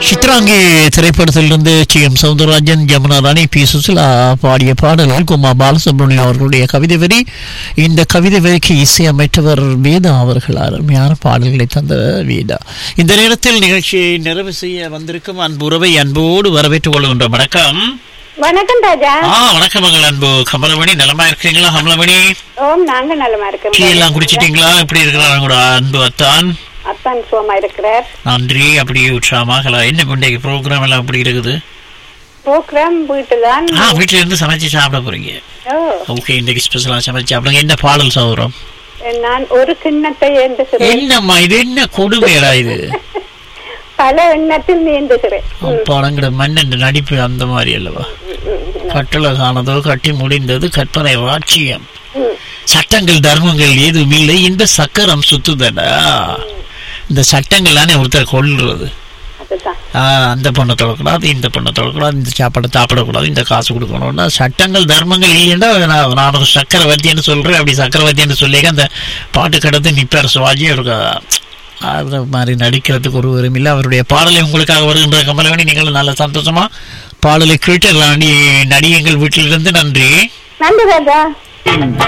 சித்ராங்கி திரைப்படத்திலிருந்து T M Soundararajan Jamuna Rani P Susheela பாடிய பாடல்கள் குமா பாலசுப்ரமணியம் அவர்களுடைய கவிதை வரி இந்த கவிதை வரிக்கு இசையமைத்தவர் வேதா அவர்கள் அருமையான பாடல்களை தந்த வேதா இந்த நேரத்தில் நிகழ்ச்சியை நிறைவு செய்ய வந்திருக்கும் அன்புறவை அன்போடு வரவேற்றுக் கொள்கின்ற வணக்கம் வணக்கம் ராஜா ஆ வணக்கம் மகள் அன்பு கமலமணி நலமா இருக்கீங்களா கமலமணி ஓம் நாங்க நலமா இருக்கோம் டீ எல்லாம் குடிச்சிட்டீங்களா எப்படி இருக்கிறாங்க உங்களோட அன்பு அத்தான் அத்தான் சுகமா இருக்கிறார் நன்றி அப்படியே உற்சாகமாக என்ன இன்றைக்கு ப்ரோக்ராம் எல்லாம் அப்படி இருக்குது ப்ரோக்ராம் வீட்டுதான் ஆ வீட்டுல இருந்து சமைச்சு சாப்பிட போறீங்க ஓ ஓகே இன்றைக்கு ஸ்பெஷலா சமைச்சு சாப்பிடுங்க என்ன பாடல் சௌரம் நான் ஒரு கிண்ணத்தை ஏந்துகிறேன் என்னம்மா இது என்ன கொடுமையடா இது பல எண்ணத்தில் நீந்துகிறேன் படங்கிற மன்னன் நடிப்பு அந்த மாதிரி அல்லவா கட்டளை காணதோ கட்டி முடிந்தது கற்பனை ராட்சியம் ம். சட்டங்கள் தர்மங்கள் ஏதும் இல்லை இந்த சக்கரம் சுத்துதடா இந்த சட்டங்கள் தானே ஒருத்தர் கொள்றது அதுதான் ஆஹ் அந்த பொண்ணை தொடக்கூடாது இந்த பொண்ணை தொடக்கூடாது இந்த சாப்பாடை சாப்பிடக்கூடாது இந்த காசு கொடுக்கணும்னா சட்டங்கள் தர்மங்கள் இல்லைன்னா நான் நான் ஒரு சக்கரவர்த்தின்னு சொல்றேன் அப்படி சக்கரவர்த்தின்னு சொல்லி அந்த பாட்டு கடத்து நிப்பார் சிவாஜி அவருக்கு அது மாதிரி நடிக்கிறதுக்கு ஒரு இல்லை அவருடைய பாடலை உங்களுக்காக வருகின்ற கமலவணி நீங்கள் நல்ல சந்தோஷமா பாடலை கேட்டு நடி நடிகங்கள் வீட்டிலிருந்து நன்றி நன்றி ராஜா